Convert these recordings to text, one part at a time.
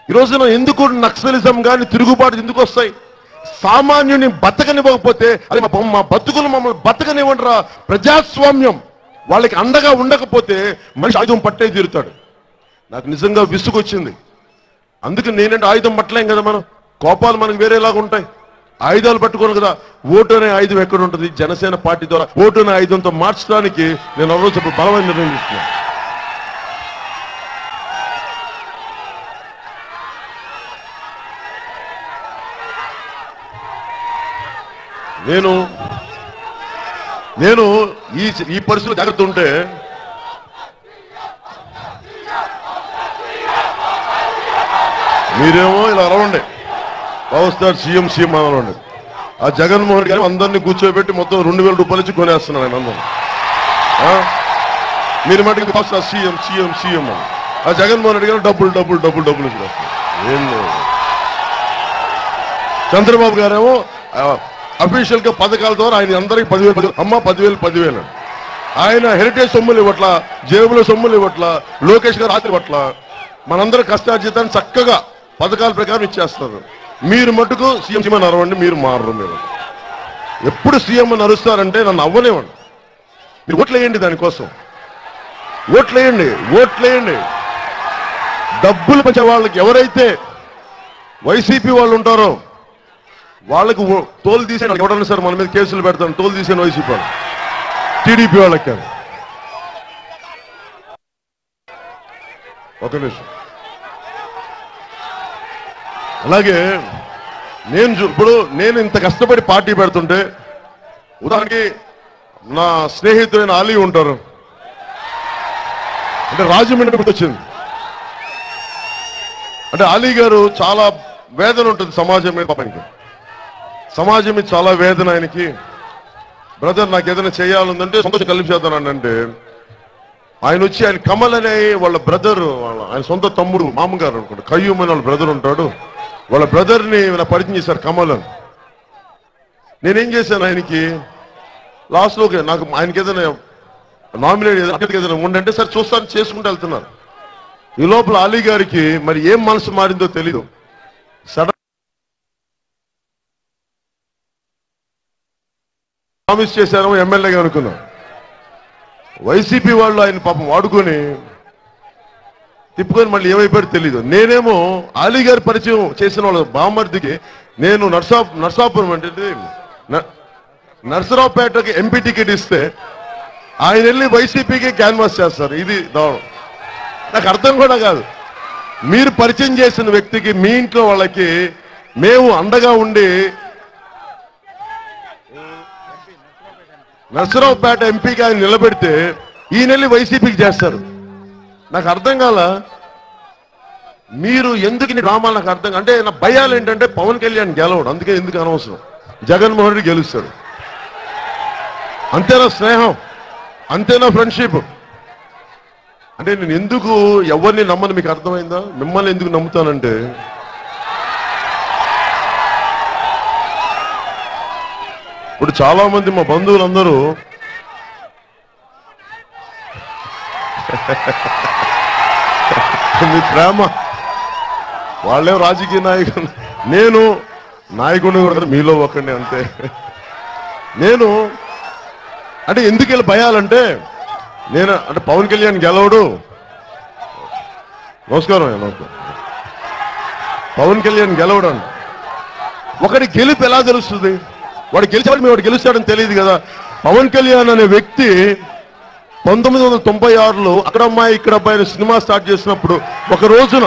ఈ రోజున ఎందుకు నక్సలిజం కానీ తిరుగుబాటు ఎందుకు వస్తాయి సామాన్యుని బతకనివ్వకపోతే అది మా మా బతుకులు మమ్మల్ని బతకనివ్వండిరా ప్రజాస్వామ్యం వాళ్ళకి అండగా ఉండకపోతే మనిషి ఆయుధం పట్టే తీరుతాడు నాకు నిజంగా విసుగొచ్చింది అందుకే నేనంటే ఆయుధం పట్టలేం కదా మనం కోపాలు మనకు వేరేలాగా ఉంటాయి ఆయుధాలు పట్టుకోను కదా ఓటు అనే ఆయుధం ఎక్కడ ఉంటుంది జనసేన పార్టీ ద్వారా ఓటు అనే ఆయుధంతో మార్చడానికి నేను ఆ రోజు ఇప్పుడు బలమైన నిర్ణయం తీసుకున్నాను నేను నేను ఈ ఈ పరిస్థితులు జాగ్రత్త ఉంటే మీరేమో ఇలా అరవండి పవర్ స్టార్ సీఎం సీఎం అనండి ఆ జగన్మోహన్ గారు అందరినీ కూర్చోబెట్టి మొత్తం రెండు వేల రూపాయలు ఇచ్చి కొనేస్తున్నాను ఆయన అందరూ ఆ? మీరు మటుకు power star CM CM CM అని ఆ జగన్మోహన్ రెడ్డి గారు డబ్బులు డబ్బులు డబ్బులు డబ్బులు ఇచ్చి ఏం లేదు చంద్రబాబు గారేమో అఫీషియల్ గా పథకాల ద్వారా ఆయన అందరికి పదివేలు పది అమ్మ పదివేలు పదివేలు అని. ఆయన హెరిటేజ్ సొమ్ములు ఇవ్వట్లా జేబులో సొమ్ములు ఇవ్వట్లా లోకేష్ గారు రాత్రి ఇవ్వట్ల మనందరూ కష్టార్జితాన్ని చక్కగా పథకాల ప్రకారం ఇచ్చేస్తారు మీరు మటుకు సీఎం సీఎం అరవండి మీరు మారరు మీరు ఎప్పుడు సీఎం అని అరుస్తారంటే నన్ను అవ్వనివ్వండి మీరు ఓట్లేయండి దానికోసం ఓట్లేయండి ఓట్లేయండి డబ్బులు పంచే వాళ్ళకి ఎవరైతే వైసీపీ వాళ్ళు ఉంటారో వాళ్ళకు ఓ- తోలు తీసేయండి ఎవడన్నా సార్ మన మీద కేసులు పెడతాను తోలు తీసేయండి వైసీపీ వాళ్ళు టీడీపీ వాళ్ళకి కాదు ఒక నిమిషం అలాగే నేను చూ- ఇప్పుడు నేను ఇంత కష్టపడి పార్టీ పెడుతుంటే ఉదాహరణకి నా స్నేహితుడైన అలీ ఉంటారు అంటే రాజమండ్రి గుర్తొచ్చింది అంటే అలీ గారు చాలా వేదన ఉంటుంది సమాజం మీద పాపానికి సమాజం మీద చాలా వేదన ఆయనకి బ్రదర్ నాకు ఏదైనా చేయాలందంటే సంతోషం కలిపేద్దానండి అంటే ఆయన వచ్చి ఆయన కమల్ అనే వాళ్ళ బ్రదర్ వాళ్ళ ఆయన సొంత తమ్ముడు మామగారు అనుకుంటా కయ్యూమ్ అని వాళ్ళ బ్రదర్ ఉంటాడు వాళ్ళ బ్రదర్ ని నా పరిచయం చేశారు కమల్ అని నేనేం చేశాను ఆయనకి లాస్ట్ లో ఓకే, నాకు ఆయనకి ఏదైనా నామినేట్ ఏదైనా ఏదైనా ఉండంటే సరే చూస్తాను చేసుకుంటూ వెళ్తున్నారు ఈ లోపల అలీ గారికి మరి ఏం మనసు మారిందో తెలీదు సడన్ ప్రామిస్ చేశారేమో ఎమ్మెల్యేగా అనుకున్నాం వైసీపీ వాళ్ళు ఆయన పాపం వాడుకొని తిప్పుకొని మళ్ళీ ఏమైపోయారో తెలీదు నేనేమో అలీ గారి పరిచయం చేసిన వాళ్ళ బామ్మర్దికి నేను నర్సా నర్సాపురం అంటే ఇది న- నర్సరావుపేటకి ఎంపీ టికెట్ ఇస్తే ఆయన వెళ్ళి వైసీపీకి క్యాన్వాస్ చేస్తారు ఇది దారుణం నాకు అర్థం కూడా కాదు మీరు పరిచయం చేసిన వ్యక్తికి మీ ఇంట్లో వాళ్ళకి మేము అండగా ఉండి నర్సరావుపేట ఎంపీకి ఆయన నిలబెడితే ఈ నెల వైసీపీకి చేస్తారు నాకు అర్థం కాల మీరు ఎందుకు ఇన్ని డ్రామాలు నాకు అర్థం అంటే నా భయాలు ఏంటంటే పవన్ కళ్యాణ్ గెలవడు అందుకే ఎందుకు అనవసరం జగన్మోహన్ రెడ్డి గెలుస్తాడు అంతేనా స్నేహం అంతేనా ఫ్రెండ్షిప్ అంటే నేను ఎందుకు ఎవరిని నమ్మని మీకు అర్థమైందా మిమ్మల్ని ఎందుకు నమ్ముతానంటే ఇప్పుడు చాలా మంది మా బంధువులందరూ మీ ప్రేమ వాళ్ళే రాజకీయ నాయకులు నేను నాయకుడిని కూడా కాదు, మీలో ఒకడిని అంతే నేను అంటే ఎందుకు వెళ్ళి భయాలంటే నేను అంటే పవన్ కళ్యాణ్ గెలవడు నమస్కారం అయ్యా, నమస్కారం పవన్ కళ్యాణ్ గెలవడం ఒకటి గెలుపు ఎలా తెలుస్తుంది వాడు గెలిచాడు వాడు గెలుస్తాడని తెలియదు కదా పవన్ కళ్యాణ్ అనే వ్యక్తి పంతొమ్మిది వందల తొంభై ఆరులో అక్కడ అమ్మాయి ఇక్కడ అబ్బాయి అనే సినిమా స్టార్ట్ చేసినప్పుడు ఒక రోజున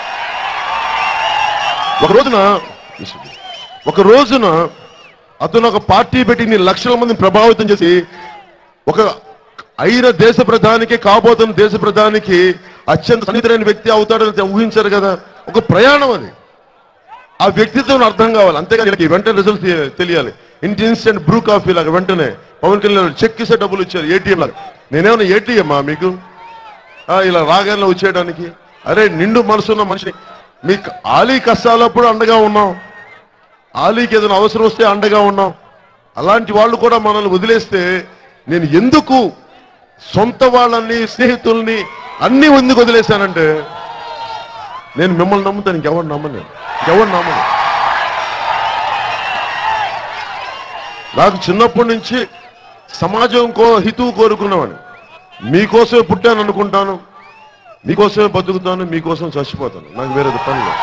ఒక రోజున ఒక రోజున అతను ఒక పార్టీ పెట్టి ఇన్ని లక్షల మందిని ప్రభావితం చేసి ఒక అయిన దేశ ప్రధానికి కాబోతున్న దేశ ప్రధానికి అత్యంత సన్నిహితులైన వ్యక్తి అవుతాడని ఊహించారు కదా ఒక ప్రయాణం అది ఆ వ్యక్తిత్వం అర్థం కావాలి అంతేగాని వీళ్ళకి వెంటనే రిజల్ట్ తెలియాలి ఇంటి ఇన్స్టెంట్ బ్రూ కాఫీ లాగా వెంటనే పవన్ కళ్యాణ్ చెక్ ఇస్తే డబ్బులు ఇచ్చారు ఏటీఎం లాగా నేనేమన్నా ఏటీఎమ్మా మీకు ఆ, ఇలా రాగానే వచ్చేయడానికి అరే నిండు మనసున్న మనిషిని మీకు ఆలీ కష్టాలప్పుడు అండగా ఉన్నాం ఆలీకి ఏదైనా అవసరం వస్తే అండగా ఉన్నాం అలాంటి వాళ్ళు కూడా మనల్ని వదిలేస్తే నేను ఎందుకు సొంత వాళ్ళని స్నేహితుల్ని అన్ని ఎందుకు వదిలేశానంటే నేను మిమ్మల్ని నమ్ముతాను ఇంకెవరు నమ్మను నేను. ఇంకెవరు నమ్మను నాకు చిన్నప్పటి నుంచి సమాజం కో హితువు కోరుకున్నవాడిని మీకోసమే పుట్టాను అనుకుంటాను మీకోసమే బతుకుతాను మీకోసం చచ్చిపోతాను నాకు వేరేది పని లేదు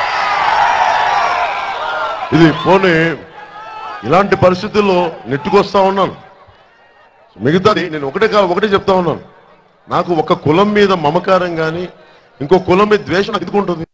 ఇది పోనీ ఇలాంటి పరిస్థితుల్లో నెట్టుకొస్తా ఉన్నాను మిగతాది నేను ఒకటే కా ఒకటే చెప్తా ఉన్నాను నాకు ఒక కులం మీద మమకారం కానీ ఇంకో కులం మీద ద్వేషం నాకు ఎందుకుంటుంది